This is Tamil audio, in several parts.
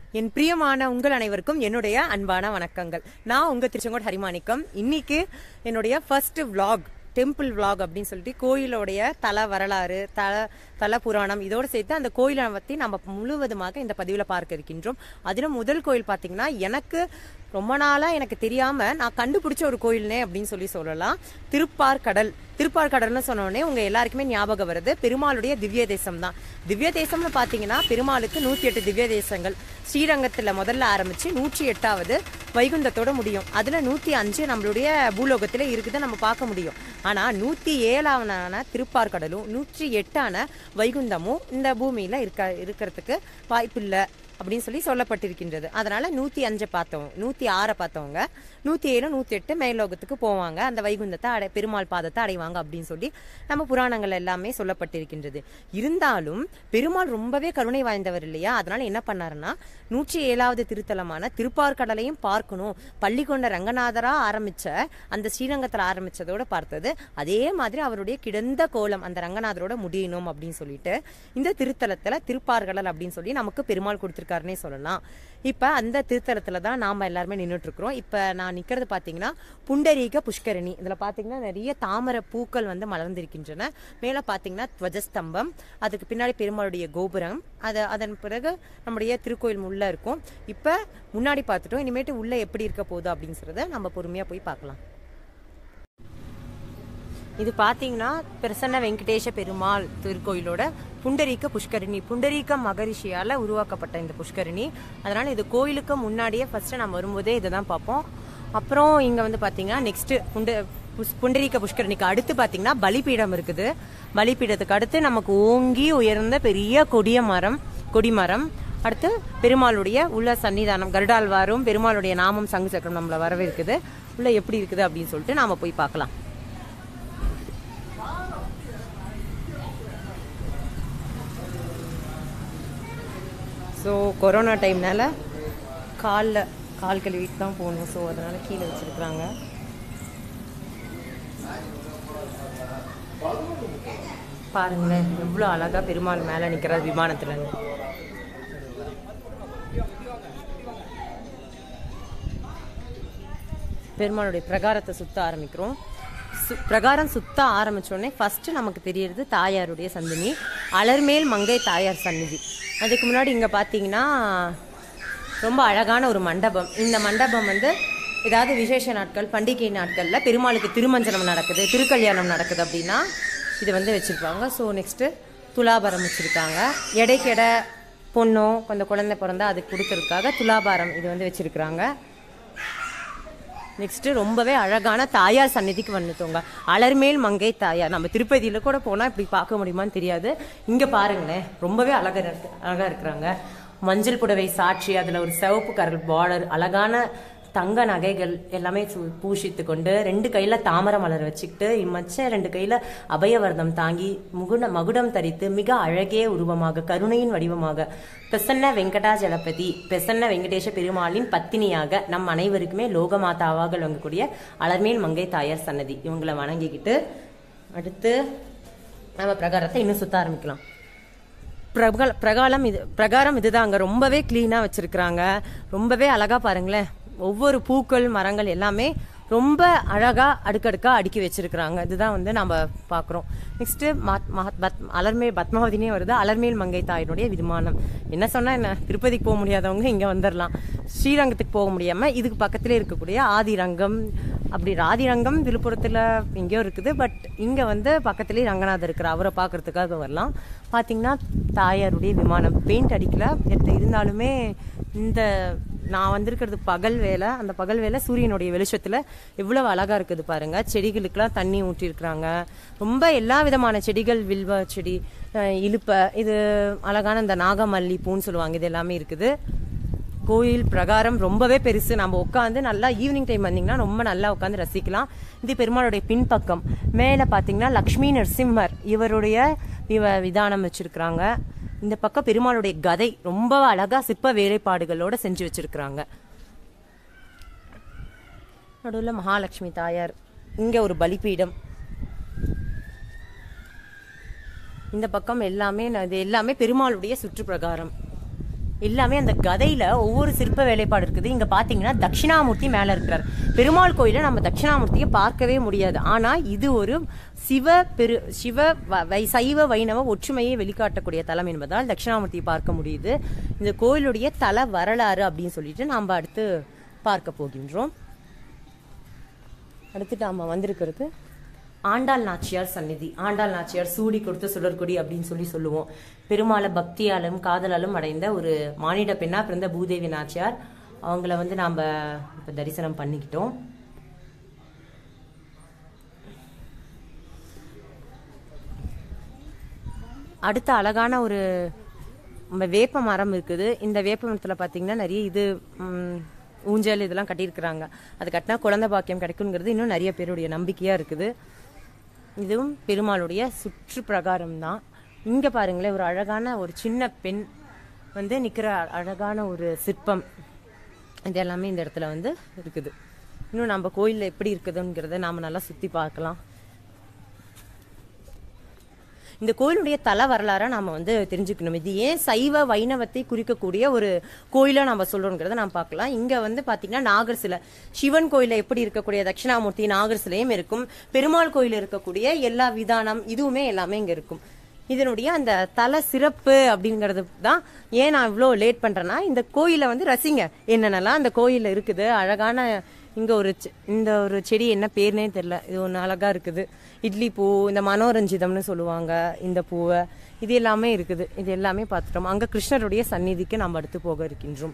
என் பிரியமான உங்கள் அனைவருக்கும் என்னுடைய அன்பான வணக்கங்கள் நான் உங்க திருச்செங்கோடு ஹரிமாணிக்கம் இன்னைக்கு என்னுடைய ஃபர்ஸ்ட் vlog டெம்பிள் vlog அப்படின்னு சொல்லிட்டு கோயிலோடைய தல வரலாறு தல தல புராணம் இதோடு சேர்த்து அந்த கோயிலை பற்றி நம்ம முழுவதுமாக இந்த பதிவில் பார்க்க இருக்கின்றோம் அதிலும் முதல் கோயில் பார்த்தீங்கன்னா எனக்கு ரொம்ப நாளாக எனக்கு தெரியாமல் நான் கண்டுபிடிச்ச ஒரு கோயில்னே அப்படின்னு சொல்லி சொல்லலாம் திருப்பார்கடல் திருப்பார்கடல்னு சொன்ன உடனே உங்க எல்லாருக்குமே ஞாபகம் வருது பெருமாளுடைய திவ்ய தேசம் தான் திவ்ய தேசம்னு பார்த்தீங்கன்னா பெருமாளுக்கு நூற்றி எட்டு திவ்ய தேசங்கள் ஸ்ரீரங்கத்தில் முதல்ல ஆரம்பிச்சு நூற்றி எட்டாவது வைகுந்தத்தோட முடியும் அதில் நூற்றி அஞ்சு நம்மளுடைய பூலோகத்தில் இருக்குது நம்ம பார்க்க முடியும் ஆனால் நூற்றி ஏழாவதான திருப்பார்கடலும் நூற்றி எட்டான வைகுந்தமும் இந்த பூமியில் இருக்க இருக்கிறதுக்கு வாய்ப்பில்லை அப்படின்னு சொல்லி சொல்லப்பட்டிருக்கின்றது அதனால நூத்தி அஞ்சை பார்த்தவங்க நூத்தி ஆறை பார்த்தவங்க நூத்தி ஏழு நூத்தி எட்டு மேலோகத்துக்கு போவாங்க அந்த வைகுந்தத்தை அடை பெருமாள் பாதத்தை அடைவாங்க அப்படின்னு சொல்லி நம்ம புராணங்கள் எல்லாமே சொல்லப்பட்டிருக்கின்றது இருந்தாலும் பெருமாள் ரொம்பவே கருணை வாய்ந்தவர் இல்லையா அதனால என்ன பண்ணாருன்னா நூற்றி ஏழாவது திருத்தலமான திருப்பார்கடலையும் பார்க்கணும் பள்ளிக்கொண்ட ரங்கநாதரா ஆரம்பிச்ச அந்த ஸ்ரீரங்கத்தில் ஆரம்பிச்சதோட பார்த்தது அதே மாதிரி அவருடைய கிடந்த கோலம் அந்த ரங்கநாதரோட முடியணும் அப்படின்னு சொல்லிட்டு இந்த திருத்தலத்துல திருப்பார்கடல் அப்படின்னு சொல்லி நமக்கு பெருமாள் கொடுத்திருக்காருன்னே சொல்லலாம் இப்ப அந்த திருத்தலத்துல தான் நாம எல்லாருமே நின்றுட்டு இருக்கிறோம் இப்ப நான் நிக்கிறது பாத்தீங்கன்னா புண்டரீக புஷ்கரணி இதுல பாத்தீங்கன்னா நிறைய தாமரை பூக்கள் வந்து மலர்ந்திருக்கின்றன மேல பாத்தீங்கன்னா துவஜஸ்தம்பம் அதுக்கு பின்னாடி பெருமாளுடைய கோபுரம் அது அதன் பிறகு நம்முடைய திருக்கோயில் உள்ள இருக்கும் இப்ப முன்னாடி பார்த்துட்டோம் இனிமேட்டு உள்ள எப்படி இருக்க போகுது அப்படின்னு சொல்றத நம்ம பொறுமையா போய் பார்க்கலாம் இது பார்த்தீங்கன்னா பிரசன்ன வெங்கடேஷ பெருமாள் திருக்கோயிலோட புண்டரீக புஷ்கரணி புண்டரீக மகரிஷியால உருவாக்கப்பட்ட இந்த புஷ்கரணி அதனால இது கோயிலுக்கு முன்னாடியே ஃபர்ஸ்ட் நம்ம வரும்போதே இதை தான் பார்ப்போம் அப்புறம் இங்க வந்து பாத்தீங்கன்னா நெக்ஸ்ட் புண்ட புஷ்- புண்டரீக புஷ்கரணிக்கு அடுத்து பாத்தீங்கன்னா பலிபீடம் இருக்குது பலிபீடத்துக்கு அடுத்து நமக்கு ஓங்கி உயர்ந்த பெரிய கொடிய மரம் கொடிமரம் அடுத்து பெருமாளுடைய உள்ள சன்னிதானம் கருடாழ்வாரும் பெருமாளுடைய நாமம் சங்கு சக்கரம் நம்மள வரவேற்குது உள்ள எப்படி இருக்குது அப்படின்னு சொல்லிட்டு நாம போய் பார்க்கலாம் ஸோ கொரோனா டைம்னால காலில் கால் கழுவிட்டு தான் போகணும் ஸோ அதனால் கீழே வச்சுருக்குறாங்க பாருங்களேன் எவ்வளோ அழகாக பெருமாள் மேலே நிற்கிறார் விமானத்தில் பெருமாளுடைய பிரகாரத்தை சுத்த ஆரம்பிக்கிறோம் சு- பிரகாரம் சுத்த ஆரம்பிச்சோடனே ஃபர்ஸ்ட் நமக்கு தெரியறது தாயாருடைய சந்தினி அலர்மேல் மங்கை தாயார் சந்நிதி அதுக்கு முன்னாடி இங்க பாத்தீங்கன்னா ரொம்ப அழகான ஒரு மண்டபம் இந்த மண்டபம் வந்து ஏதாவது விசேஷ நாட்கள் பண்டிகை நாட்கள்ல பெருமாளுக்கு திருமஞ்சனம் நடக்குது திருக்கல்யாணம் நடக்குது அப்படின்னா இது வந்து வச்சிருப்பாங்க ஸோ நெக்ஸ்ட் துலாபாரம் வச்சிருக்காங்க எடைக்கெட பொண்ணோ கொஞ்சம் குழந்தை பிறந்தா அதுக்கு கொடுக்கறதுக்காக துலாபாரம் இது வந்து வச்சிருக்கிறாங்க நெக்ஸ்ட் ரொம்பவே அழகான தாயார் சந்நிதிக்கு வந்துட்டோங்க அலர்மேல் மங்கை தாயார் நம்ம திருப்பதியில கூட போனா இப்படி பார்க்க முடியுமான்னு தெரியாது இங்க பாருங்களேன் ரொம்பவே அழகா இருக்கு அழகா இருக்கிறாங்க மஞ்சள் புடவை சாட்சி அதுல ஒரு சிவப்பு கரல் பார்டர் அழகான தங்க நகைகள் எல்லாமே சு- பூஷித்து கொண்டு ரெண்டு கையில தாமரை மலர் வச்சுக்கிட்டு இம்மச்ச ரெண்டு கையில அபயவர்தம் தாங்கி முகுட மகுடம் தரித்து மிக அழகே உருவமாக கருணையின் வடிவமாக பிரசன்ன வெங்கடாஜலபதி பிரசன்ன வெங்கடேஷ பெருமாளின் பத்தினியாக நம் அனைவருக்குமே லோகமாதாவாக விளங்கக்கூடிய அலர்மேல் மங்கை தாயார் சன்னதி இவங்களை வணங்கிக்கிட்டு அடுத்து நம்ம பிரகாரத்தை இன்னும் சுத்த ஆரம்பிக்கலாம் பிரகல பிரகாலம் இது பிரகாரம் இதுதான் அங்க ரொம்பவே கிளீனா வச்சிருக்கிறாங்க ரொம்பவே அழகா பாருங்களேன் ஒவ்வொரு பூக்கள் மரங்கள் எல்லாமே ரொம்ப அழகா அடுக்கடுக்கா அடுக்கி வச்சிருக்கிறாங்க இதுதான் வந்து நம்ம பாக்குறோம் நெக்ஸ்ட் அலர்மேல் பத்மாவதினே வருது அலர்மேல் மங்கை தாயினுடைய விமானம் என்ன சொன்னா என்ன திருப்பதிக்கு போக முடியாதவங்க இங்க வந்துடலாம் ஸ்ரீரங்கத்துக்கு போக முடியாம இதுக்கு பக்கத்திலே இருக்கக்கூடிய ஆதிரங்கம் அப்படி ஆதிரங்கம் விழுப்புரத்துல எங்கேயோ இருக்குது பட் இங்க வந்து பக்கத்துலயே ரங்கநாதர் இருக்கிற அவரை பார்க்கறதுக்காக வரலாம் பாத்தீங்கன்னா தாயாருடைய விமானம் பெயிண்ட் அடிக்கல எத்த இருந்தாலுமே இந்த நான் வந்திருக்கிறது பகல் வேலை அந்த பகல் வேலை சூரியனுடைய வெளிச்சத்துல எவ்வளவு அழகா இருக்குது பாருங்க செடிகளுக்கெல்லாம் தண்ணி ஊற்றி இருக்கிறாங்க ரொம்ப எல்லா விதமான செடிகள் வில்வ செடி அஹ் இலுப்பை இது அழகான இந்த நாகமல்லி பூன்னு சொல்லுவாங்க இது எல்லாமே இருக்குது கோயில் பிரகாரம் ரொம்பவே பெருசு நம்ம உட்காந்து நல்லா ஈவினிங் டைம் வந்தீங்கன்னா ரொம்ப நல்லா உட்காந்து ரசிக்கலாம் இது பெருமாளுடைய பின்பக்கம் மேலே பார்த்தீங்கன்னா லக்ஷ்மி நரசிம்மர் இவருடைய இவ விதானம் வச்சிருக்கிறாங்க இந்த பக்கம் பெருமாளுடைய கதை ரொம்ப அழகா சிற்ப வேலைப்பாடுகளோட செஞ்சு வச்சிருக்கிறாங்க நடுவில் மகாலட்சுமி தாயார் இங்க ஒரு பலிபீடம் இந்த பக்கம் எல்லாமே ந- இது எல்லாமே பெருமாளுடைய சுற்றுப்பிரகாரம் எல்லாமே அந்த கதையில ஒவ்வொரு சிற்ப வேலைப்பாடு இருக்குது இங்க பாத்தீங்கன்னா தட்சிணாமூர்த்தி மேல இருக்கிறார் பெருமாள் கோயில நம்ம தட்சிணாமூர்த்தியை பார்க்கவே முடியாது ஆனா இது ஒரு சிவ பெரு சிவ வ- வை- சைவ வைணவ ஒற்றுமையை வெளிக்காட்டக்கூடிய தலம் என்பதால் தட்சிணாமூர்த்தியை பார்க்க முடியுது இந்த கோயிலுடைய தல வரலாறு அப்படின்னு சொல்லிட்டு நாம் அடுத்து பார்க்க போகின்றோம் அடுத்துட்டு நாம வந்திருக்கிறது ஆண்டாள் நாச்சியார் சந்நிதி ஆண்டாள் நாச்சியார் சூடி கொடுத்த சுடர்கொடி அப்படின்னு சொல்லி சொல்லுவோம் பெருமாளை பக்தியாலும் காதலாலும் அடைந்த ஒரு மானிட பெண்ணா பிறந்த பூதேவி நாச்சியார் அவங்கள வந்து நாம இப்ப தரிசனம் பண்ணிக்கிட்டோம் அடுத்த அழகான ஒரு நம்ம வேப்ப மரம் இருக்குது இந்த வேப்ப மரத்தில் பார்த்தீங்கன்னா நிறைய இது ம், ஊஞ்சல் இதெல்லாம் கட்டியிருக்கிறாங்க அது கட்டினா குழந்தை பாக்கியம் கிடைக்குங்கிறது இன்னும் நிறைய பேருடைய நம்பிக்கையாக இருக்குது இதுவும் பெருமாளுடைய சுற்று பிரகாரம் தான் இங்கே பாருங்களேன் ஒரு அழகான ஒரு சின்ன பெண் வந்து நிற்கிற அழகான ஒரு சிற்பம் இது எல்லாமே இந்த இடத்துல வந்து இருக்குது இன்னும் நம்ம கோயிலில் எப்படி இருக்குதுங்கிறத நாம் நல்லா சுற்றி பார்க்கலாம் இந்த கோயிலுடைய தல வரலாறை நாம வந்து தெரிஞ்சுக்கணும் இது ஏன் சைவ வைணவத்தை குறிக்கக்கூடிய ஒரு கோயிலா நம்ம சொல்றோங்கிறத நாம் பார்க்கலாம் இங்க வந்து பாத்தீங்கன்னா நாகர் சிலை சிவன் கோயில எப்படி இருக்கக்கூடிய தட்சிணாமூர்த்தி நாகர் சிலையும் இருக்கும் பெருமாள் கோயில இருக்கக்கூடிய எல்லா விதானம் இதுவுமே எல்லாமே இங்க இருக்கும் இதனுடைய அந்த தல சிறப்பு அப்படிங்கிறது தான் ஏன் நான் இவ்வளோ லேட் பண்றேன்னா இந்த கோயிலை வந்து ரசிங்க என்னென்னலாம் அந்த கோயில்ல இருக்குது அழகான இங்க ஒரு செ- இந்த ஒரு செடி என்ன பேர்னே தெரியல இது ஒன்று அழகா இருக்குது இட்லி பூ இந்த மனோரஞ்சிதம்னு சொல்லுவாங்க இந்த பூவை இது எல்லாமே இருக்குது இது எல்லாமே பார்த்துட்டோம் அங்க கிருஷ்ணருடைய சந்நிதிக்கு நாம் அடுத்து போக இருக்கின்றோம்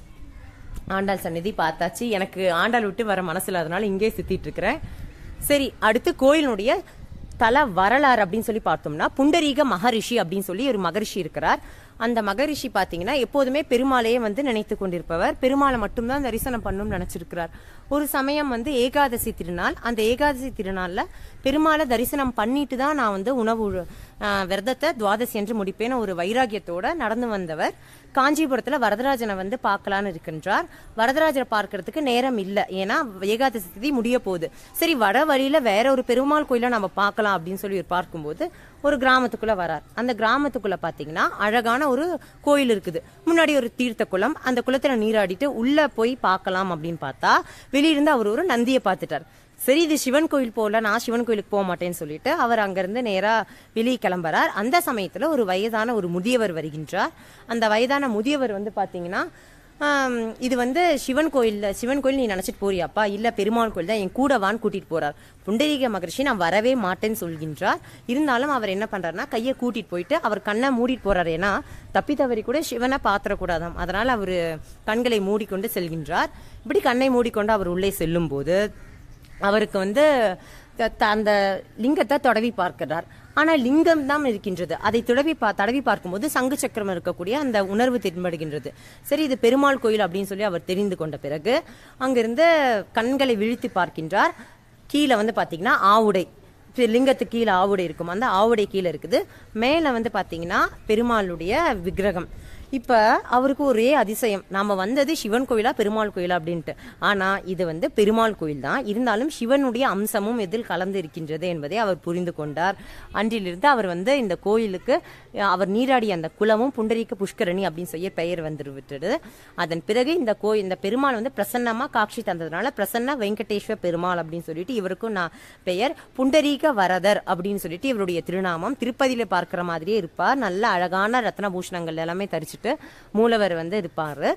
ஆண்டாள் சந்நிதி பார்த்தாச்சு எனக்கு ஆண்டாள் விட்டு வர மனசுல அதனால இங்கே சுத்திட்டு இருக்கிறேன் சரி அடுத்து கோயிலுடைய தல வரலாறு அப்படின்னு சொல்லி பார்த்தோம்னா புண்டரீக மகரிஷி அப்படின்னு சொல்லி ஒரு மகரிஷி இருக்கிறார் அந்த மகரிஷி பாத்தீங்கன்னா எப்போதுமே பெருமாளையே வந்து நினைத்து கொண்டிருப்பவர் பெருமாளை மட்டும்தான் தரிசனம் பண்ணணும்னு நினைச்சிருக்கிறார் ஒரு சமயம் வந்து ஏகாதசி திருநாள் அந்த ஏகாதசி திருநாள்ல பெருமாளை தரிசனம் பண்ணிட்டு தான் நான் வந்து உணவு ஆஹ், விரதத்தை துவாதசி என்று முடிப்பேன்னு ஒரு வைராகியத்தோட நடந்து வந்தவர் காஞ்சிபுரத்துல வரதராஜனை வந்து பார்க்கலான்னு இருக்கின்றார் வரதராஜரை பார்க்கறதுக்கு நேரம் இல்லை ஏன்னா ஏகாதசி திதி முடிய போகுது சரி வட வழியில வேற ஒரு பெருமாள் கோயிலை நம்ம பார்க்கலாம் அப்படின்னு சொல்லி இவர் பார்க்கும்போது ஒரு கிராமத்துக்குள்ள வரார் அந்த கிராமத்துக்குள்ள பாத்தீங்கன்னா அழகான ஒரு கோயில் இருக்குது முன்னாடி ஒரு தீர்த்த குளம் அந்த குளத்துல நீராடிட்டு உள்ள போய் பார்க்கலாம் அப்படின்னு பார்த்தா வெளியிருந்து அவர் ஒரு நந்தியை பார்த்துட்டார் சரி இது சிவன் கோயில் போல நான் சிவன் கோயிலுக்கு போக மாட்டேன்னு சொல்லிட்டு அவர் அங்கிருந்து நேரா வெளியே கிளம்புறார் அந்த சமயத்துல ஒரு வயதான ஒரு முதியவர் வருகின்றார் அந்த வயதான முதியவர் வந்து பாத்தீங்கன்னா ஆம், இது வந்து சிவன் கோயில்ல சிவன் கோயில் நீ நினைச்சிட்டு போறியாப்பா இல்ல பெருமாள் கோயில் தான் என் கூட வான்னு கூட்டிட்டு போறார் புண்டரீக மகரிஷி நான் வரவே மாட்டேன்னு சொல்கின்றார் இருந்தாலும் அவர் என்ன பண்றாருன்னா கையை கூட்டிட்டு போயிட்டு அவர் கண்ணை மூடிட்டு போறாரு ஏன்னா தப்பி தவறி கூட சிவனை பாத்திரக்கூடாதாம் அதனால அவர் கண்களை மூடிக்கொண்டு செல்கின்றார் இப்படி கண்ணை மூடிக்கொண்டு அவர் உள்ளே செல்லும் போது அவருக்கு வந்து த- த- அந்த லிங்கத்தை தொடவி பார்க்கிறார் ஆனா லிங்கம் தான் இருக்கின்றது அதை தொடவி பா தடவி பார்க்கும்போது சங்கு சக்கரம் இருக்கக்கூடிய அந்த உணர்வு தென்படுகின்றது சரி இது பெருமாள் கோயில் அப்படின்னு சொல்லி அவர் தெரிந்து கொண்ட பிறகு அங்கிருந்து கண்களை விழித்து பார்க்கின்றார் கீழே வந்து பாத்தீங்கன்னா ஆவுடை இப்ப லிங்கத்துக்கு கீழே ஆவுடை இருக்கும் அந்த ஆவுடை கீழே இருக்குது மேலே வந்து பாத்தீங்கன்னா பெருமாளுடைய விக்கிரகம் இப்ப அவருக்கு ஒரே அதிசயம் நாம வந்தது சிவன் கோயிலா பெருமாள் கோயிலா அப்படின்ட்டு ஆனா இது வந்து பெருமாள் கோயில் தான் இருந்தாலும் சிவனுடைய அம்சமும் இதில் கலந்து இருக்கின்றது என்பதை அவர் புரிந்து கொண்டார் அன்றிலிருந்து அவர் வந்து இந்த கோயிலுக்கு அஹ், அவர் நீராடிய அந்த குளமும் புண்டரீக புஷ்கரணி அப்படின்னு சொல்லி பெயர் வந்து விட்டது அதன் பிறகு இந்த கோயில் இந்த பெருமாள் வந்து பிரசன்னமா காட்சி தந்ததுனால பிரசன்ன வெங்கடேஸ்வர பெருமாள் அப்படின்னு சொல்லிட்டு இவருக்கும் நான் பெயர் புண்டரீக வரதர் அப்படின்னு சொல்லிட்டு இவருடைய திருநாமம் திருப்பதியில பார்க்கிற மாதிரியே இருப்பார் நல்ல அழகான ரத்ன பூஷணங்கள் எல்லாமே தரிச்சிட்டு மூலவர் வந்து இருப்பாரு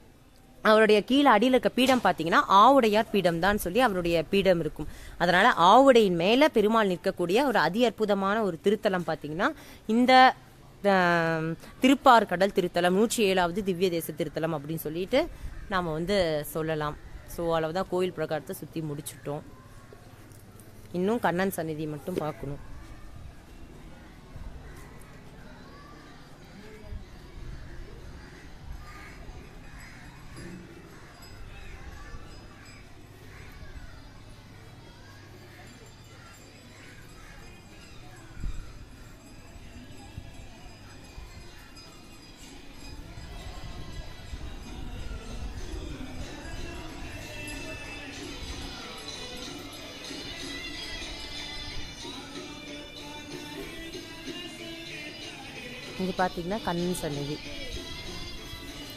அவருடைய கீழே அடியில் இருக்க பீடம் பார்த்தீங்கன்னா ஆவுடையார் பீடம் தான் சொல்லி அவருடைய பீடம் இருக்கும் அதனால ஆவுடையின் மேல பெருமாள் நிற்கக்கூடிய ஒரு அதி அற்புதமான ஒரு திருத்தலம் பார்த்தீங்கன்னா இந்த ஆம், திருப்பார்கடல் திருத்தலம் நூற்றி ஏழாவது திவ்ய தேச திருத்தலம் அப்படின்னு சொல்லிட்டு நாம வந்து சொல்லலாம் ஸோ அளவுதான் கோயில் பிரகாரத்தை சுற்றி முடிச்சிட்டோம் இன்னும் கண்ணன் சந்நிதி மட்டும் பார்க்கணும் இங்க பார்த்தீங்கன்னா கண்ணன் சந்நிதி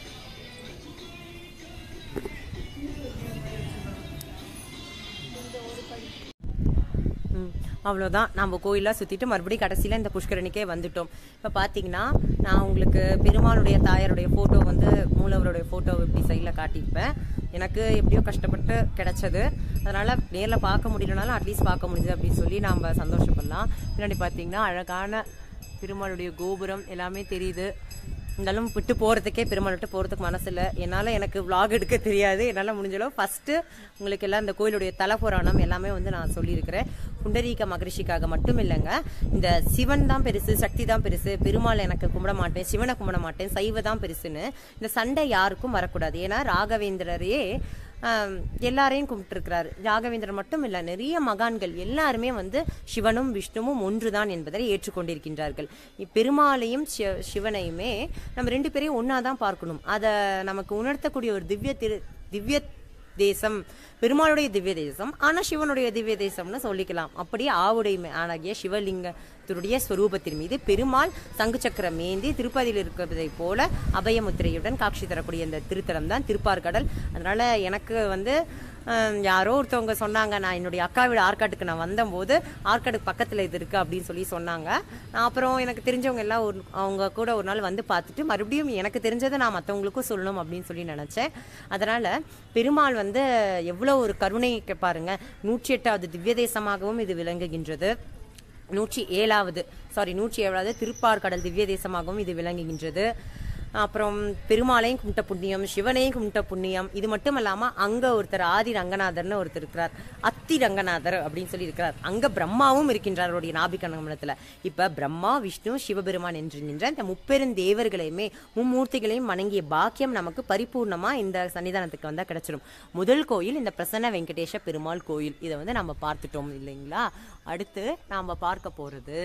அவ்வளோதான் நம்ம கோயிலாக சுற்றிட்டு மறுபடியும் கடைசியில் இந்த புஷ்கரணிக்கே வந்துட்டோம் இப்போ பார்த்தீங்கன்னா நான் உங்களுக்கு பெருமாளுடைய தாயாருடைய ஃபோட்டோ வந்து மூலவருடைய ஃபோட்டோ இப்படி சைடில் காட்டியிருப்பேன் எனக்கு எப்படியோ கஷ்டப்பட்டு கிடைச்சது அதனால் நேரில் பார்க்க முடியலனாலும் அட்லீஸ்ட் பார்க்க முடியுது அப்படின்னு சொல்லி நாம் சந்தோஷப்படலாம் பின்னாடி பார்த்தீங்கன்னா அழகான பெருமாளுடைய கோபுரம் எல்லாமே தெரியுது இருந்தாலும் விட்டு போகிறதுக்கே பெருமாள் விட்டு போகிறதுக்கு மனசு இல்லை என்னால் எனக்கு vlog எடுக்க தெரியாது என்னால் முடிஞ்சளவு ஃபஸ்ட்டு உங்களுக்கு எல்லாம் இந்த கோயிலுடைய தல புராணம் எல்லாமே வந்து நான் சொல்லியிருக்கிறேன் புண்டரீக மகரிஷிக்காக மட்டும் இல்லைங்க இந்த சிவன் தான் பெருசு சக்தி தான் பெருசு பெருமாள் எனக்கு கும்பிட மாட்டேன் சிவனை கும்பிட மாட்டேன் சைவ தான் பெருசுன்னு இந்த சண்டை யாருக்கும் வரக்கூடாது ஏன்னா ராகவேந்திரரே ஆம், எல்லாரையும் கும்பிட்டுருக்கிறாரு ராகவேந்திரன் மட்டும் இல்ல நிறைய மகான்கள் எல்லாருமே வந்து சிவனும் விஷ்ணுவும் ஒன்றுதான் என்பதை ஏற்றுக்கொண்டிருக்கின்றார்கள் பெருமாளையும் சிவ- சிவனையுமே நம்ம ரெண்டு பேரையும் ஒன்னா தான் பார்க்கணும் அதை நமக்கு உணர்த்தக்கூடிய ஒரு திவ்ய திரு திவ்ய தேசம் பெருமாளுடைய திவ்ய தேசம் ஆனா சிவனுடைய திவ்ய தேசம்னு சொல்லிக்கலாம் அப்படியே ஆவுடைய ஆனாகிய சிவலிங்கத்தினுடைய ஸ்வரூபத்தின் மீது பெருமாள் சங்கு சக்கரம் ஏந்தி திருப்பதியில் இருக்கிறதை போல அபயமுத்திரையுடன் காட்சி தரக்கூடிய இந்த திருத்தலம் தான் திருப்பார்கடல் அதனால எனக்கு வந்து ஹம், யாரோ ஒருத்தவங்க சொன்னாங்க நான் என்னுடைய அக்கா வீடு ஆற்காட்டுக்கு நான் வந்தபோது ஆற்காடுக்கு பக்கத்தில் இது இருக்கு அப்படின்னு சொல்லி சொன்னாங்க நான் அப்புறம் எனக்கு தெரிஞ்சவங்க எல்லாம் ஒரு அவங்க கூட ஒரு நாள் வந்து பார்த்துட்டு மறுபடியும் எனக்கு தெரிஞ்சதை நான் மற்றவங்களுக்கும் சொல்லணும் அப்படின்னு சொல்லி நினச்சேன் அதனால பெருமாள் வந்து எவ்வளோ ஒரு கருணை பாருங்க நூற்றி எட்டாவது திவ்ய தேசமாகவும் இது விளங்குகின்றது நூற்றி ஏழாவது சாரி நூற்றி ஏழாவது திருப்பார்கடல் திவ்ய தேசமாகவும் இது விளங்குகின்றது அப்புறம் பெருமாளையும் கும்பிட்ட புண்ணியம் சிவனையும் கும்பிட்ட புண்ணியம் இது மட்டும் இல்லாம அங்க ஒருத்தர் ஆதி ரங்கநாதர்னு ஒருத்தர் இருக்கிறார் அத்தி ரங்கநாதர் அப்படின்னு சொல்லி இருக்கிறார் அங்க பிரம்மாவும் இருக்கின்றார் அவருடைய நாபிகண்டத்துல இப்ப பிரம்மா விஷ்ணு சிவபெருமான் என்கின்ற இந்த முப்பெரும் தேவர்களையுமே மும்மூர்த்திகளையும் வணங்கிய பாக்கியம் நமக்கு பரிபூர்ணமா இந்த சன்னிதானத்துக்கு வந்தா கிடைச்சிடும் முதல் கோயில் இந்த பிரசன்ன வெங்கடேஷ பெருமாள் கோயில் இதை வந்து நம்ம பார்த்துட்டோம் இல்லைங்களா அடுத்து நாம பார்க்க போறது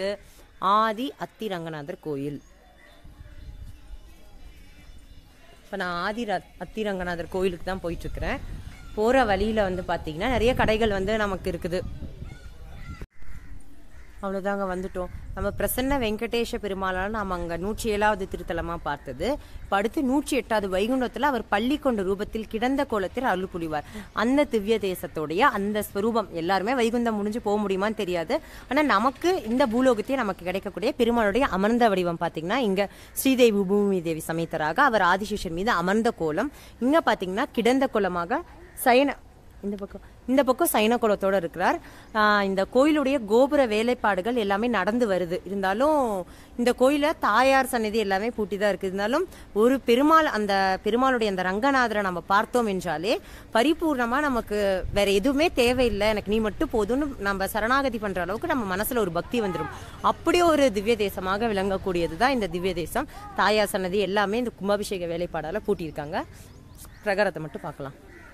ஆதி அத்தி ரங்கநாதர் கோயில் இப்போ நான் ஆதி ர- அத்திரங்கநாதர் கோயிலுக்கு தான் போயிட்டு இருக்கிறேன் போகிற வழியில் வந்து பார்த்தீங்கன்னா நிறைய கடைகள் வந்து நமக்கு இருக்குது அவ்வளோதாங்க வந்துட்டோம் நம்ம பிரசன்ன வெங்கடேஷ பெருமாளால் நாம் அங்கே நூற்றி ஏழாவது திருத்தலமாக பார்த்தது இப்போ அடுத்து நூற்றி எட்டாவது வைகுண்டத்தில் அவர் பள்ளி கொண்ட ரூபத்தில் கிடந்த கோலத்தில் அருள் புரிவார் அந்த திவ்ய தேசத்தோடைய அந்த ஸ்வரூபம் எல்லாருமே வைகுந்தம் முடிஞ்சு போக முடியுமான்னு தெரியாது ஆனால் நமக்கு இந்த பூலோகத்தையே நமக்கு கிடைக்கக்கூடிய பெருமாளுடைய அமர்ந்த வடிவம் பார்த்தீங்கன்னா இங்கே ஸ்ரீதேவி பூமி தேவி சமேத்தராக அவர் ஆதிசேஷன் மீது அமர்ந்த கோலம் இங்கே பார்த்தீங்கன்னா கிடந்த கோலமாக சயன இந்த பக்கம் இந்த பக்கம் சைன குலத்தோட இருக்கிறார் ஆஹ் இந்த கோயிலுடைய கோபுர வேலைப்பாடுகள் எல்லாமே நடந்து வருது இருந்தாலும் இந்த கோயில தாயார் சந்நிதி எல்லாமே பூட்டி தான் இருக்கு இருந்தாலும் ஒரு பெருமாள் அந்த பெருமாளுடைய அந்த ரங்கநாதரை நம்ம பார்த்தோம் என்றாலே பரிபூர்ணமா நமக்கு வேற எதுவுமே தேவையில்லை எனக்கு நீ மட்டும் போதும்னு நம்ம சரணாகதி பண்ற அளவுக்கு நம்ம மனசுல ஒரு பக்தி வந்துடும் அப்படி ஒரு திவ்ய தேசமாக விளங்கக்கூடியது தான் இந்த திவ்ய தேசம் தாயார் சன்னதி எல்லாமே இந்த கும்பாபிஷேக வேலைப்பாடால பூட்டியிருக்காங்க பிரகாரத்தை மட்டும் பார்க்கலாம்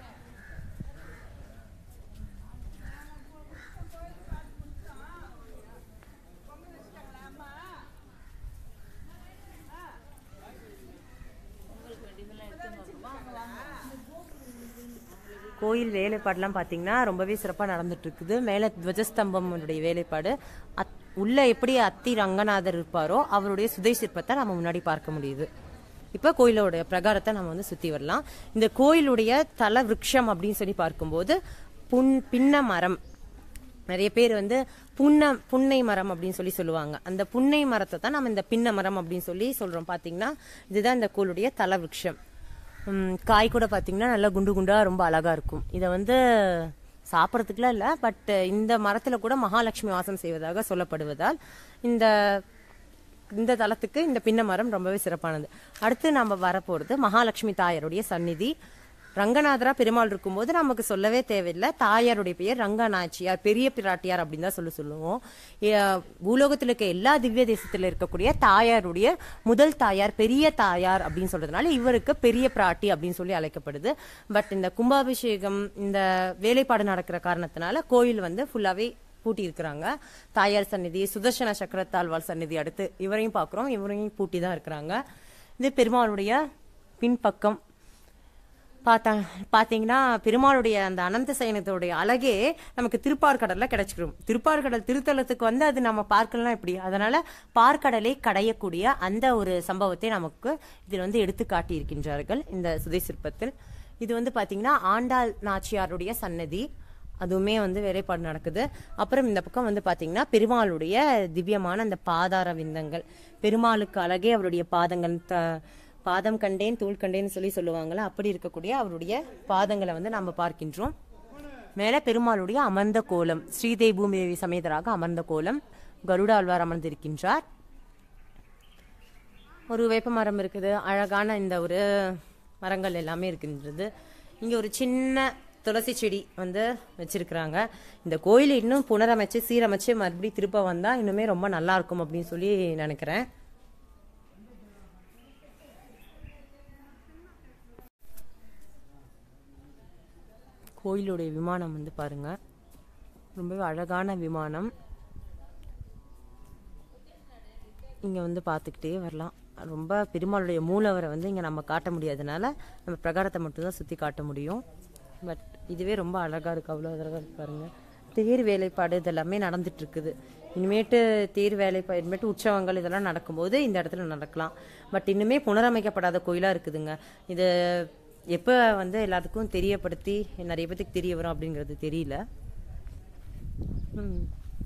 கோயில் வேலைப்பாடுலாம் பார்த்தீங்கன்னா ரொம்பவே சிறப்பாக நடந்துட்டு இருக்குது மேலே துவஜஸ்தம்பமுடைய வேலைப்பாடு அத் உள்ள எப்படி அத்தி ரங்கநாதர் இருப்பாரோ அவருடைய சுதை சிற்பத்தை நம்ம முன்னாடி பார்க்க முடியுது இப்போ கோயிலோடைய பிரகாரத்தை நம்ம வந்து சுற்றி வரலாம் இந்த கோயிலுடைய தல விருட்சம் அப்படின்னு சொல்லி பார்க்கும்போது புன் பின்ன மரம் நிறைய பேர் வந்து புன்ன புன்னை மரம் அப்படின்னு சொல்லி சொல்லுவாங்க அந்த புன்னை மரத்தை தான் நம்ம இந்த பின்ன மரம் அப்படின்னு சொல்லி சொல்றோம் பாத்தீங்கன்னா இதுதான் இந்த கோளுடைய தல விருட்சம் உம், காய் கூட பாத்தீங்கன்னா நல்லா குண்டு குண்டா ரொம்ப அழகா இருக்கும் இதை வந்து சாப்பிட்றதுக்குலாம் இல்லை பட் இந்த மரத்துல கூட மகாலட்சுமி வாசம் செய்வதாக சொல்லப்படுவதால் இந்த இந்த தலத்துக்கு இந்த பின்ன மரம் ரொம்பவே சிறப்பானது அடுத்து நம்ம வரப்போறது மகாலட்சுமி தாயாருடைய சந்நிதி ரங்கநாதரா பெருமாள் இருக்கும்போது நமக்கு சொல்லவே தேவையில்லை தாயாருடைய பெயர் ரங்கநாச்சியார் பெரிய பிராட்டியார் அப்படின்னு தான் சொல்லி சொல்லுவோம் ஏ, பூலோகத்தில் இருக்க எல்லா திவ்ய தேசத்துல இருக்கக்கூடிய தாயாருடைய முதல் தாயார் பெரிய தாயார் அப்படின்னு சொல்றதுனால இவருக்கு பெரிய பிராட்டி அப்படின்னு சொல்லி அழைக்கப்படுது பட் இந்த கும்பாபிஷேகம் இந்த வேலைப்பாடு நடக்கிற காரணத்தினால கோயில் வந்து ஃபுல்லாவே பூட்டி இருக்கிறாங்க தாயார் சந்நிதி சுதர்சன சக்கரத்தாழ்வாள் சந்நிதி அடுத்து இவரையும் பார்க்குறோம் இவரையும் பூட்டி தான் இருக்கிறாங்க இது பெருமாளுடைய பின்பக்கம் பார்த்தா பார்த்தீங்கன்னா பெருமாளுடைய அந்த அனந்த சயனத்தோடைய அழகே நமக்கு திருப்பார்கடல்ல கிடைச்சிடும் திருப்பார்கடல் திருத்தலத்துக்கு வந்து அது நம்ம பார்க்கலாம் எப்படி அதனால பார்க்கடலை கடையக்கூடிய அந்த ஒரு சம்பவத்தை நமக்கு இதில் வந்து எடுத்து காட்டியிருக்கின்றார்கள் இந்த சுதை சிற்பத்தில் இது வந்து பார்த்தீங்கன்னா ஆண்டாள் நாச்சியாருடைய சன்னதி அதுவுமே வந்து வேலைப்பாடு நடக்குது அப்புறம் இந்த பக்கம் வந்து பாத்தீங்கன்னா பெருமாளுடைய திவ்யமான அந்த பாதார விந்தங்கள் பெருமாளுக்கு அழகே அவருடைய பாதங்கள் த பாதம் கண்டேன் தூள் கண்டேன்னு சொல்லி சொல்லுவாங்கல்ல அப்படி இருக்கக்கூடிய அவருடைய பாதங்களை வந்து நம்ம பார்க்கின்றோம் மேலே பெருமாளுடைய அமர்ந்த கோலம் ஸ்ரீதேவி பூமிதேவி சமேதராக அமர்ந்த கோலம் கருட ஆழ்வார் அமர்ந்திருக்கின்றார் ஒரு வேப்ப மரம் இருக்குது அழகான இந்த ஒரு மரங்கள் எல்லாமே இருக்கின்றது இங்கே ஒரு சின்ன துளசி செடி வந்து வச்சிருக்கிறாங்க இந்த கோயில் இன்னும் புனரமைச்சு சீரமைச்சு மறுபடியும் திருப்ப வந்தா இன்னுமே ரொம்ப நல்லா இருக்கும் அப்படின்னு சொல்லி நினைக்கிறேன் கோயிலுடைய விமானம் வந்து பாருங்க ரொம்பவே அழகான விமானம் இங்கே வந்து பார்த்துக்கிட்டே வரலாம் ரொம்ப பெருமாளுடைய மூலவரை வந்து இங்கே நம்ம காட்ட முடியாதனால நம்ம பிரகாரத்தை மட்டும்தான் சுற்றி காட்ட முடியும் பட் இதுவே ரொம்ப அழகாக இருக்குது அவ்வளோ அழகாக இருக்கு பாருங்க தேர் வேலைப்பாடு இதெல்லாமே நடந்துட்டு இருக்குது இனிமேட்டு தேர் வேலைப்பாடு இனிமேட்டு உற்சவங்கள் இதெல்லாம் நடக்கும்போது இந்த இடத்துல நடக்கலாம் பட் இன்னுமே புனரமைக்கப்படாத கோயிலாக இருக்குதுங்க இது எப்போ வந்து எல்லாத்துக்கும் தெரியப்படுத்தி நிறைய பேத்துக்கு தெரிய வரும் அப்படிங்கிறது தெரியல ம்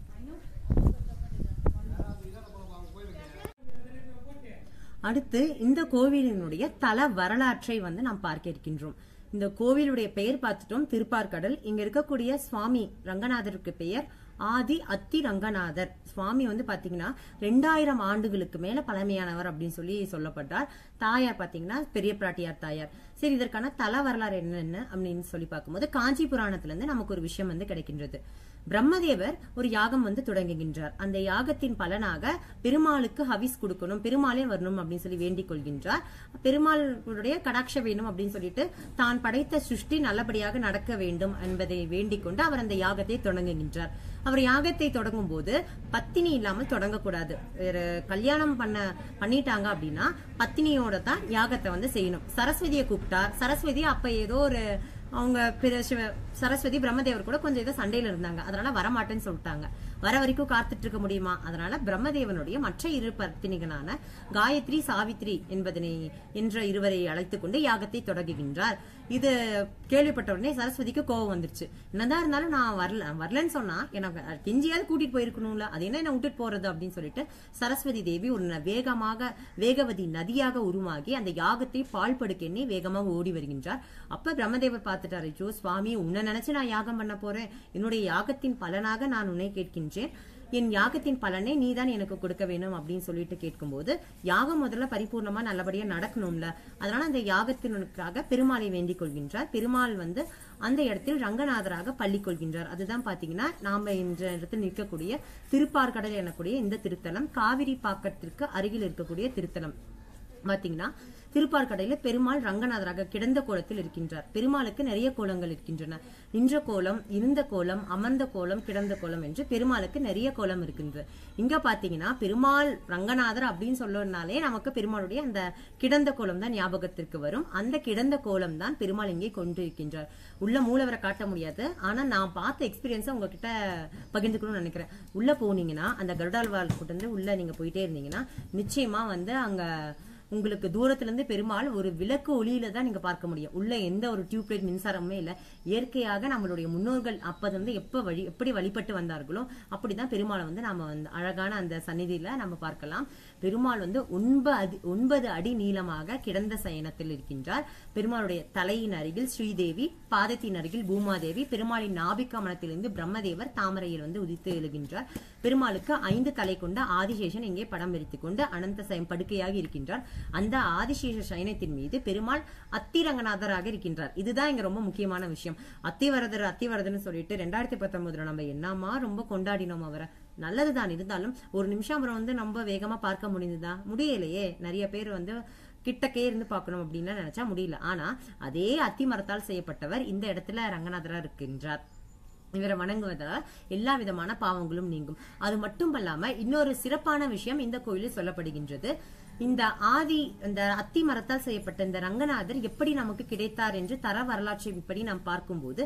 அடுத்து இந்த கோவிலினுடைய தல வரலாற்றை வந்து நாம் பார்க்க இருக்கின்றோம் இந்த கோவிலுடைய பெயர் பார்த்துட்டோம் திருப்பார்கடல் இங்க இருக்கக்கூடிய சுவாமி ரங்கநாதருக்கு பெயர் ஆதி அத்தி ரங்கநாதர் சுவாமி வந்து பாத்தீங்கன்னா ரெண்டாயிரம் ஆண்டுகளுக்கு மேல பழமையானவர் அப்படின்னு சொல்லி சொல்லப்பட்டார் தாயார் பாத்தீங்கன்னா பெரிய பிராட்டியார் தாயார் சரி இதற்கான தல வரலாறு என்னென்ன அப்படின்னு சொல்லி பார்க்கும்போது காஞ்சி புராணத்துல இருந்து நமக்கு ஒரு விஷயம் வந்து கிடைக்கின்றது பிரம்மதேவர் ஒரு யாகம் வந்து தொடங்குகின்றார் அந்த யாகத்தின் பலனாக பெருமாளுக்கு ஹவிஸ் கொடுக்கணும் பெருமாளே வரணும் அப்படின்னு சொல்லி வேண்டிக் கொள்கின்றார் பெருமாளுடைய கடாட்ச வேணும் அப்படின்னு சொல்லிட்டு தான் படைத்த சிருஷ்டி நல்லபடியாக நடக்க வேண்டும் என்பதை வேண்டிக் கொண்டு அவர் அந்த யாகத்தை தொடங்குகின்றார் அவர் யாகத்தை தொடங்கும் போது பத்தினி இல்லாமல் தொடங்கக்கூடாது வேற கல்யாணம் பண்ண பண்ணிட்டாங்க அப்படின்னா பத்தினியோட தான் யாகத்தை வந்து செய்யணும் சரஸ்வதியை கூப்பிட்டார் சரஸ்வதி அப்ப ஏதோ ஒரு அவங்க பிற சிவ- சரஸ்வதி பிரம்மதேவர் கூட கொஞ்சம் ஏதோ சண்டையில இருந்தாங்க அதனால வரமாட்டேன்னு சொல்லிட்டாங்க வர வரைக்கும் காத்துட்டு இருக்க முடியுமா அதனால பிரம்மதேவனுடைய மற்ற இரு பத்தினிகளான காயத்ரி சாவித்ரி என்பதனை என்ற இருவரை அழைத்துக் கொண்டு யாகத்தை தொடங்குகின்றார் இது கேள்விப்பட்ட உடனே சரஸ்வதிக்கு கோவம் வந்துருச்சு என்னதான் இருந்தாலும் நான் வரல வரலன்னு சொன்னா எனக்கு கெஞ்சியாவது கூட்டிட்டு போயிருக்கணும்ல அது என்ன என்ன விட்டுட்டு போறது அப்படின்னு சொல்லிட்டு சரஸ்வதி தேவி ஒரு ந- வேகமாக வேகவதி நதியாக உருவாகி அந்த யாகத்தை பால் படுக்கெண்ணி வேகமாக ஓடி வருகின்றார் அப்ப பிரம்மதேவர் பார்த்துட்டாரு ஐயோ சுவாமி உன்னை நினைச்சு நான் யாகம் பண்ண போறேன் என்னுடைய யாகத்தின் பலனாக நான் உன்னை கேட்கின்றேன் என் யாகத்தின் பலனை நீதான் எனக்கு கொடுக்க வேணும் அப்படின்னு சொல்லிட்டு கேட்கும்போது யாகம் முதல்ல பரிபூர்ணமா நல்லபடியா நடக்கணும்ல அதனால அந்த யாகத்தினுக்காக பெருமாளை வேண்டிக் கொள்கின்றார் பெருமாள் வந்து அந்த இடத்தில் ரங்கநாதராக பள்ளி கொள்கின்றார் அதுதான் பாத்தீங்கன்னா நாம இந்த இடத்தில் நிற்கக்கூடிய திருப்பார்கடல் எனக்கூடிய இந்த திருத்தலம் காவிரி பாக்கத்திற்கு அருகில் இருக்கக்கூடிய திருத்தலம் பாத்தீங்கன்னா திருப்பார்கடையில பெருமாள் ரங்கநாதராக கிடந்த கோலத்தில் இருக்கின்றார் பெருமாளுக்கு நிறைய கோலங்கள் இருக்கின்றன நின்ற கோலம் இருந்த கோலம் அமர்ந்த கோலம் கிடந்த கோலம் என்று பெருமாளுக்கு நிறைய கோலம் இருக்கின்றது இங்க பாத்தீங்கன்னா பெருமாள் ரங்கநாதர் அப்படின்னு சொல்லனாலே நமக்கு பெருமாளுடைய அந்த கிடந்த கோலம் தான் ஞாபகத்திற்கு வரும் அந்த கிடந்த கோலம் தான் பெருமாள் இங்கே கொண்டு இருக்கின்றார் உள்ள மூலவரை காட்ட முடியாது ஆனா நான் பார்த்த எக்ஸ்பீரியன்ஸை உங்ககிட்ட பகிர்ந்துக்கணும்னு நினைக்கிறேன் உள்ள போனீங்கன்னா அந்த கருடாழ்வாள் கிட்ட இருந்து உள்ள நீங்க போயிட்டே இருந்தீங்கன்னா நிச்சயமா வந்து அங்க உங்களுக்கு தூரத்துல இருந்து பெருமாள் ஒரு விளக்கு ஒளியில தான் நீங்க பார்க்க முடியும் உள்ள எந்த ஒரு டியூப்லைட் மின்சாரமுமே இல்ல இயற்கையாக நம்மளுடைய முன்னோர்கள் அப்பதிலிருந்து எப்ப வழி எப்படி வழிபட்டு வந்தார்களோ அப்படிதான் பெருமாளை வந்து நாம வந்து அழகான அந்த சந்நிதியில நம்ம பார்க்கலாம் பெருமாள் வந்து ஒன்பது அடி ஒன்பது அடி நீளமாக கிடந்த சயனத்தில் இருக்கின்றார் பெருமாளுடைய தலையின் அருகில் ஸ்ரீதேவி பாதத்தின் அருகில் பூமாதேவி பெருமாளின் நாபிக்கமனத்திலிருந்து பிரம்மதேவர் தாமரையில் வந்து உதித்து எழுகின்றார் பெருமாளுக்கு ஐந்து தலை கொண்ட ஆதிசேஷன் இங்கே படம் விரித்துக் கொண்டு அனந்த சயம் படுக்கையாக இருக்கின்றார் அந்த ஆதிசேஷ சயனத்தின் மீது பெருமாள் அத்திரங்கநாதராக இருக்கின்றார் இதுதான் இங்க ரொம்ப முக்கியமான விஷயம் அத்திவரதர் அத்திவரதர்னு சொல்லிட்டு ரெண்டாயிரத்தி பத்தொன்பதுல நம்ம என்னமா ரொம்ப கொண்டாடினோம் அவரை நல்லதுதான் இருந்தாலும் ஒரு நிமிஷம் அவரை வந்து நம்ம வேகமா பார்க்க முடிந்ததா முடியலையே நிறைய பேர் வந்து கிட்டக்கே இருந்து பார்க்கணும் அப்படின்னு நினைச்சா முடியல ஆனா அதே அத்தி மரத்தால் செய்யப்பட்டவர் இந்த இடத்துல ரங்கநாதரா இருக்கின்றார் இவரை வணங்குவதால் எல்லா விதமான பாவங்களும் நீங்கும் அது மட்டும் இல்லாம இன்னொரு சிறப்பான விஷயம் இந்த கோயிலில் சொல்லப்படுகின்றது இந்த ஆதி இந்த அத்தி மரத்தால் செய்யப்பட்ட இந்த ரங்கநாதர் எப்படி நமக்கு கிடைத்தார் என்று தர வரலாற்றின்படி நாம் பார்க்கும்போது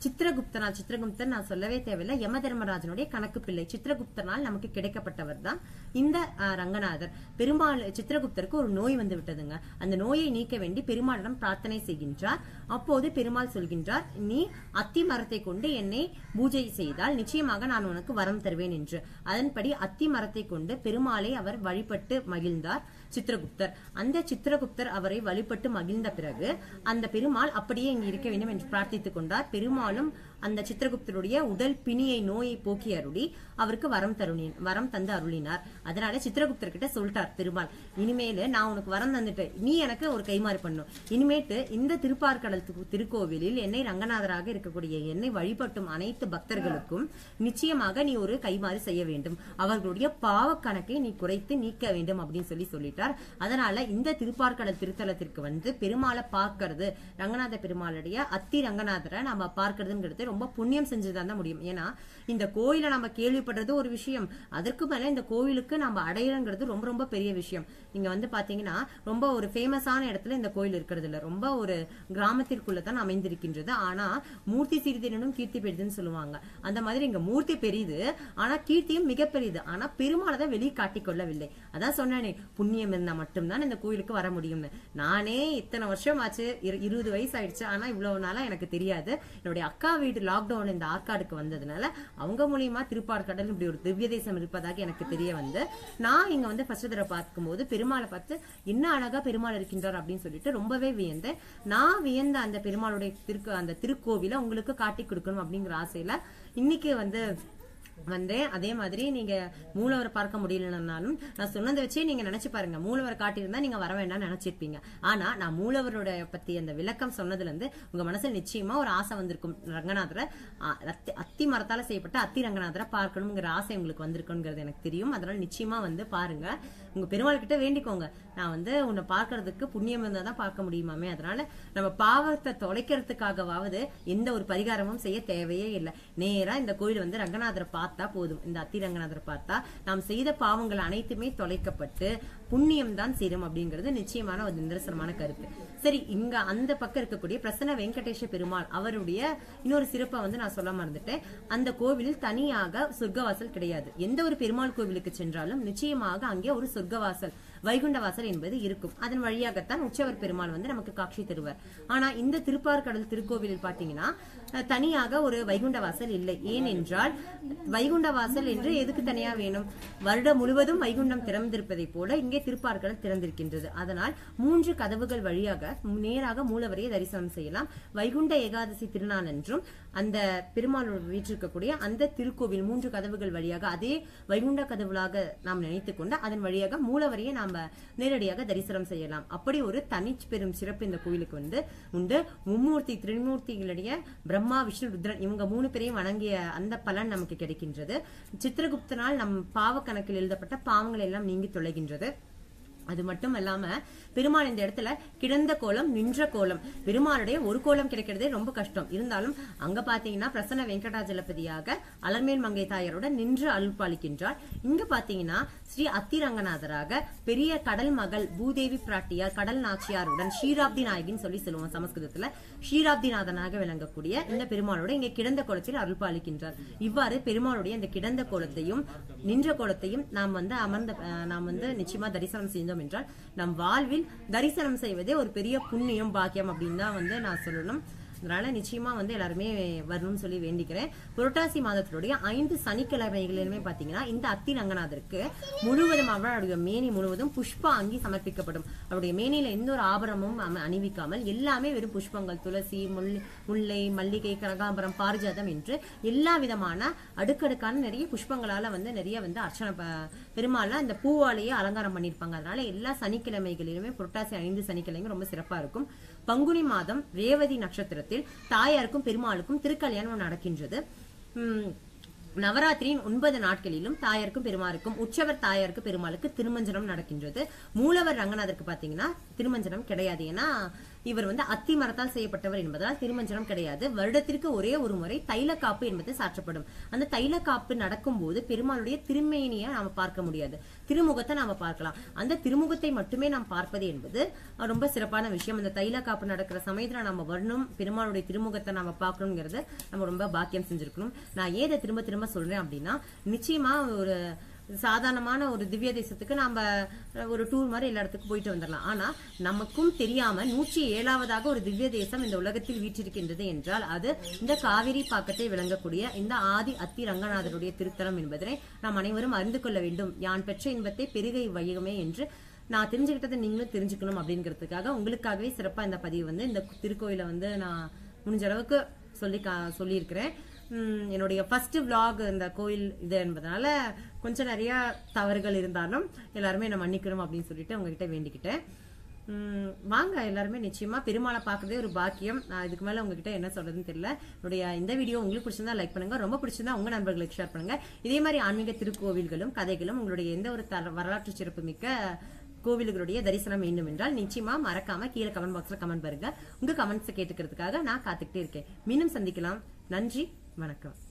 சித்திரகுப்தனால் சித்திரகுப்தன் நான் சொல்லவே தேவையில்லை யம தர்மராஜனுடைய கணக்கு பிள்ளை சித்திரகுப்தனால் நமக்கு கிடைக்கப்பட்டவர் தான் இந்த அஹ், ரங்கநாதர் பெருமாள் சித்திரகுப்தருக்கு ஒரு நோய் வந்து விட்டதுங்க அந்த நோயை நீக்க வேண்டி பெருமாளிடம் பிரார்த்தனை செய்கின்றார் அப்போது பெருமாள் சொல்கின்றார் நீ அத்தி மரத்தை கொண்டு என்னை பூஜை செய்தால் நிச்சயமாக நான் உனக்கு வரம் தருவேன் என்று அதன்படி அத்தி மரத்தை கொண்டு பெருமாளை அவர் வழிபட்டு மகிழ்ந்தார் சித்திரகுப்தர் அந்த சித்திரகுப்தர் அவரை வழிபட்டு மகிழ்ந்த பிறகு அந்த பெருமாள் அப்படியே இங்கு இருக்க வேண்டும் என்று பிரார்த்தித்துக் கொண்டார் பெருமாளும் அந்த சித்திரகுப்தருடைய உடல் பிணியை நோயை போக்கி அருளி அவருக்கு வரம் தருணி வரம் தந்து அருளினார் அதனால சித்திரகுப்தர் கிட்ட சொல்லிட்டார் பெருமாள் இனிமேலு நான் உனக்கு வரம் தந்துட்டேன் நீ எனக்கு ஒரு கைமாறு பண்ணும் இனிமேட்டு இந்த திருப்பார்கடல் தி- திருக்கோவிலில் என்னை ரங்கநாதராக இருக்கக்கூடிய என்னை வழிபட்டும் அனைத்து பக்தர்களுக்கும் நிச்சயமாக நீ ஒரு கைமாறு செய்ய வேண்டும் அவர்களுடைய பாவ கணக்கை நீ குறைத்து நீக்க வேண்டும் அப்படின்னு சொல்லி சொல்லிட்டார் அதனால இந்த திருப்பார்கடல் திருத்தலத்திற்கு வந்து பெருமாளை பார்க்கறது ரங்கநாத பெருமாளுடைய அத்தி ரங்கநாதரை நம்ம பார்க்கறதுங்கிறது ரொம்ப புண்ணியம் செஞ்சுதான் தான் முடியும் ஏன்னா இந்த கோயிலை நம்ம கேள்விப்படுறது ஒரு விஷயம் அதற்கு மேல இந்த கோவிலுக்கு நம்ம அடையிறங்கிறது ரொம்ப ரொம்ப பெரிய விஷயம் நீங்க வந்து பாத்தீங்கன்னா ரொம்ப ஒரு ஃபேமஸான இடத்துல இந்த கோயில் இருக்கிறது இல்ல ரொம்ப ஒரு கிராமத்திற்குள்ள தான் அமைந்திருக்கின்றது ஆனா மூர்த்தி சிறிதெனும் கீர்த்தி பெரிதுன்னு சொல்லுவாங்க அந்த மாதிரி இங்க மூர்த்தி பெரிது ஆனா கீர்த்தியும் மிக பெரிது ஆனா பெருமாளை தான் வெளியே காட்டிக் கொள்ளவில்லை அதான் சொன்னானே புண்ணியம் இருந்தா மட்டும்தான் இந்த கோயிலுக்கு வர முடியும்னு நானே இத்தனை வருஷம் ஆச்சு இரு- இருபது வயசு ஆயிடுச்சு ஆனா இவ்வளவு நாளா எனக்கு தெரியாது என்னுடைய அக்கா வீடு லாக்டவுன் இந்த ஆற்காடுக்கு வந்ததுனால அவங்க மூலியமா திருப்பார்கடல் இப்படி ஒரு திவ்ய தேசம் இருப்பதாக எனக்கு தெரிய வந்து நான் இங்க வந்து ஃபர்ஸ்ட் தடவை பார்க்கும்போது பெருமாளை பார்த்து என்ன அழகா பெருமாள் இருக்கின்றார் அப்படின்னு சொல்லிட்டு ரொம்பவே வியந்தேன் நான் வியந்த அந்த பெருமாளுடைய திருக்கு அந்த திருக்கோவிலை உங்களுக்கு காட்டி கொடுக்கணும் அப்படிங்கிற ஆசையில இன்னைக்கு வந்து வந்தேன் அதே மாதிரி நீங்க மூலவரை பார்க்க முடியலனாலும் நான் சொன்னதை வச்சே நீங்க நினைச்சு பாருங்க மூலவரை காட்டியிருந்தா நீங்க வர வேண்டாம்னு நினைச்சிருப்பீங்க ஆனா நான் மூலவரோட பத்தி அந்த விளக்கம் சொன்னதுல இருந்து உங்க மனசுல நிச்சயமா ஒரு ஆசை வந்திருக்கும் ரங்கநாதரை ஆ, அத்தி- அத்தி மரத்தால செய்யப்பட்ட அத்தி ரங்கநாதரை பார்க்கணுங்கிற ஆசை உங்களுக்கு வந்திருக்குங்கிறது எனக்கு தெரியும் அதனால நிச்சயமா வந்து பாருங்க உங்க பெருமாள் கிட்ட வேண்டிக்கோங்க நான் வந்து உன்னை பார்க்கறதுக்கு புண்ணியம் இருந்தா தான் பார்க்க முடியுமாமே அதனால நம்ம பாவத்தை தொலைக்கிறதுக்காகவாவது எந்த ஒரு பரிகாரமும் செய்ய தேவையே இல்லை நேரா இந்த கோயில் வந்து ரங்கநாதரை பார்த்தா போதும் இந்த அத்தி ரங்கநாதரை பார்த்தா நாம் செய்த பாவங்கள் அனைத்துமே தொலைக்கப்பட்டு புண்ணியம் தான் சேரும் அப்படிங்கிறது நிச்சயமான ஒரு நிதர்சனமான கருத்து சரி இங்க அந்த பக்கம் இருக்கக்கூடிய பிரசன்ன வெங்கடேஷ பெருமாள் அவருடைய இன்னொரு சிறப்பை வந்து நான் சொல்ல மறந்துட்டேன் அந்த கோவிலில் தனியாக சொர்க்கவாசல் கிடையாது எந்த ஒரு பெருமாள் கோவிலுக்கு சென்றாலும் நிச்சயமாக அங்கே ஒரு சொர்க்கவாசல் வைகுண்டவாசல் என்பது இருக்கும் அதன் வழியாகத்தான் உற்சவர் பெருமாள் வந்து நமக்கு காட்சி தருவார் ஆனா இந்த திருப்பார்கடல் திருக்கோவிலில் பாத்தீங்கன்னா அஹ், தனியாக ஒரு வைகுண்டவாசல் இல்லை ஏனென்றால் வைகுண்டவாசல் என்று எதுக்கு தனியா வேணும் வருடம் முழுவதும் வைகுண்டம் திறந்திருப்பதை போல இங்கே திருப்பார்கடல் திறந்திருக்கின்றது அதனால் மூன்று கதவுகள் வழியாக நேராக மூலவரையை தரிசனம் செய்யலாம் வைகுண்ட ஏகாதசி திருநாள் என்றும் அந்த பெருமாள் வீற்றிருக்கக்கூடிய அந்த திருக்கோவில் மூன்று கதவுகள் வழியாக அதே வைகுண்ட கதவுகளாக நாம் நினைத்துக் கொண்டு அதன் வழியாக மூலவரையை நாம நேரடியாக தரிசனம் செய்யலாம் அப்படி ஒரு தனி பெரும் சிறப்பு இந்த கோயிலுக்கு வந்து உண்டு மும்மூர்த்தி திரிமூர்த்திகளுடைய பிரம்மா விஷ்ணு ருத்ரன் இவங்க மூணு பேரையும் வணங்கிய அந்த பலன் நமக்கு கிடைக்கின்றது சித்திரகுப்தனால் நம் பாவ கணக்கில் எழுதப்பட்ட பாவங்கள் எல்லாம் நீங்கி தொலைகின்றது அது மட்டும் இல்லாம பெருமாள் இந்த இடத்துல கிடந்த கோலம் நின்ற கோலம் பெருமாளுடைய ஒரு கோலம் கிடைக்கிறதே ரொம்ப கஷ்டம் இருந்தாலும் அங்க பாத்தீங்கன்னா பிரசன்ன வெங்கடாஜலபதியாக அலர்மேல் மங்கை தாயாரோட நின்று அருள்பாலிக்கின்றார் இங்க பாத்தீங்கன்னா ஸ்ரீ அத்திரங்கநாதராக பெரிய கடல் மகள் பூதேவி பிராட்டியார் கடல் நாச்சியாருடன் ஷீராப்தி நாயகின்னு சொல்லி சொல்லுவோம் சமஸ்கிருதத்துல ஷீராப்திநாதனாக விளங்கக்கூடிய இந்த பெருமாளோட இங்க கிடந்த கோலத்தில் அருள்பாலிக்கின்றார் இவ்வாறு பெருமாளுடைய இந்த கிடந்த கோலத்தையும் நின்ற கோலத்தையும் நாம் வந்து அமர்ந்த அஹ், நாம் வந்து நிச்சயமா தரிசனம் செய்தோம் என்றால் நம் வாழ்வில் தரிசனம் செய்வதே ஒரு பெரிய புண்ணியம் பாக்கியம் அப்படின்னு தான் வந்து நான் சொல்லணும் அதனால நிச்சயமா வந்து எல்லாருமே வரணும்னு சொல்லி வேண்டிக்கிறேன் புரட்டாசி மாதத்தினுடைய ஐந்து சனிக்கிழமைகளிலுமே பாத்தீங்கன்னா இந்த அத்தி ரங்கநாதருக்கு முழுவதும் அவருடைய மேனி முழுவதும் புஷ்ப அங்கி சமர்ப்பிக்கப்படும் அவருடைய மேனியில எந்த ஒரு ஆபரணமும் அம- அணிவிக்காமல் எல்லாமே வெறும் புஷ்பங்கள் துளசி முல்லை முல்லை மல்லிகை கனகாம்பரம் பாரிஜாதம் என்று எல்லா விதமான அடுக்கடுக்கான நிறைய புஷ்பங்களால வந்து நிறைய வந்து அர்ச்சனை ப- பெருமாள்ல அந்த பூவாலேயே அலங்காரம் பண்ணியிருப்பாங்க அதனால எல்லா சனிக்கிழமைகளிலுமே புரட்டாசி ஐந்து சனிக்கிழமையும் ரொம்ப சிறப்பா இருக்கும் பங்குனி மாதம் ரேவதி நட்சத்திரத்தில் தாயாருக்கும் பெருமாளுக்கும் திருக்கல்யாணம் நடக்கின்றது உம், நவராத்திரியின் ஒன்பது நாட்களிலும் தாயாருக்கும் பெருமாளுக்கும் உற்சவர் தாயாருக்கு பெருமாளுக்கு திருமஞ்சனம் நடக்கின்றது மூலவர் ரங்கநாதருக்கு பாத்தீங்கன்னா திருமஞ்சனம் கிடையாது ஏன்னா இவர் வந்து அத்தி மரத்தால் செய்யப்பட்டவர் என்பதால் திருமஞ்சனம் கிடையாது வருடத்திற்கு ஒரே ஒரு முறை தைல காப்பு என்பது சாற்றப்படும் அந்த தைல காப்பு நடக்கும்போது பெருமாளுடைய திருமேனியை நாம பார்க்க முடியாது திருமுகத்தை நாம பார்க்கலாம் அந்த திருமுகத்தை மட்டுமே நாம் பார்ப்பது என்பது அஹ், ரொம்ப சிறப்பான விஷயம் அந்த தைல காப்பு நடக்கிற சமயத்துல நம்ம வரணும் பெருமாளுடைய திருமுகத்தை நாம பார்க்கணுங்கிறது நம்ம ரொம்ப பாக்கியம் செஞ்சிருக்கணும் நான் ஏன் இதை திரும்ப திரும்ப சொல்றேன் அப்படின்னா நிச்சயமா ஒரு சாதாரணமான ஒரு திவ்ய தேசத்துக்கு நாம ஒரு டூர் மாதிரி எல்லா இடத்துக்கும் போயிட்டு வந்துடலாம் ஆனா நமக்கும் தெரியாம நூற்றி ஏழாவதாக ஒரு திவ்ய தேசம் இந்த உலகத்தில் வீற்றிருக்கின்றது என்றால் அது இந்த காவிரி பாக்கத்தை விளங்கக்கூடிய இந்த ஆதி அத்தி ரங்கநாதருடைய திருத்தலம் என்பதனை நாம் அனைவரும் அறிந்து கொள்ள வேண்டும் யான் பெற்ற இன்பத்தை பெருகை வையகமே என்று நான் தெரிஞ்சுக்கிட்டதை நீங்களும் தெரிஞ்சுக்கணும் அப்படிங்கிறதுக்காக உங்களுக்காகவே சிறப்பா இந்த பதிவு வந்து இந்த திருக்கோயிலை வந்து நான் முடிஞ்ச அளவுக்கு சொல்லி கா- சொல்லியிருக்கிறேன் உம், என்னுடைய ஃபர்ஸ்ட் vlog இந்த கோயில் இது என்பதனால கொஞ்சம் நிறைய தவறுகள் இருந்தாலும் எல்லாருமே என்ன மன்னிக்கணும் அப்படின்னு சொல்லிட்டு உங்ககிட்ட வேண்டிக்கிட்டேன் உம், வாங்க எல்லாருமே நிச்சயமா பெருமாளை பார்க்கறதே ஒரு பாக்கியம் நான் இதுக்கு மேல உங்ககிட்ட என்ன சொல்றதுன்னு தெரியல என்னுடைய இந்த வீடியோ உங்களுக்கு பிடிச்சிருந்தா லைக் பண்ணுங்க ரொம்ப பிடிச்சிருந்தா உங்க நண்பர்களுக்கு ஷேர் பண்ணுங்க இதே மாதிரி ஆன்மீக திருக்கோவில்களும் கதைகளும் உங்களுடைய எந்த ஒரு தர- வரலாற்று சிறப்பு மிக்க கோவில்களுடைய தரிசனம் வேண்டும் என்றால் நிச்சயமா மறக்காம கீழே கமெண்ட் பாக்ஸ்ல கமெண்ட் பாருங்க உங்க கமெண்ட்ஸ் கேட்டுக்கிறதுக்காக நான் காத்துக்கிட்டே இருக்கேன் மீண்டும் சந்திக்கலாம் நன்றி வணக்கம்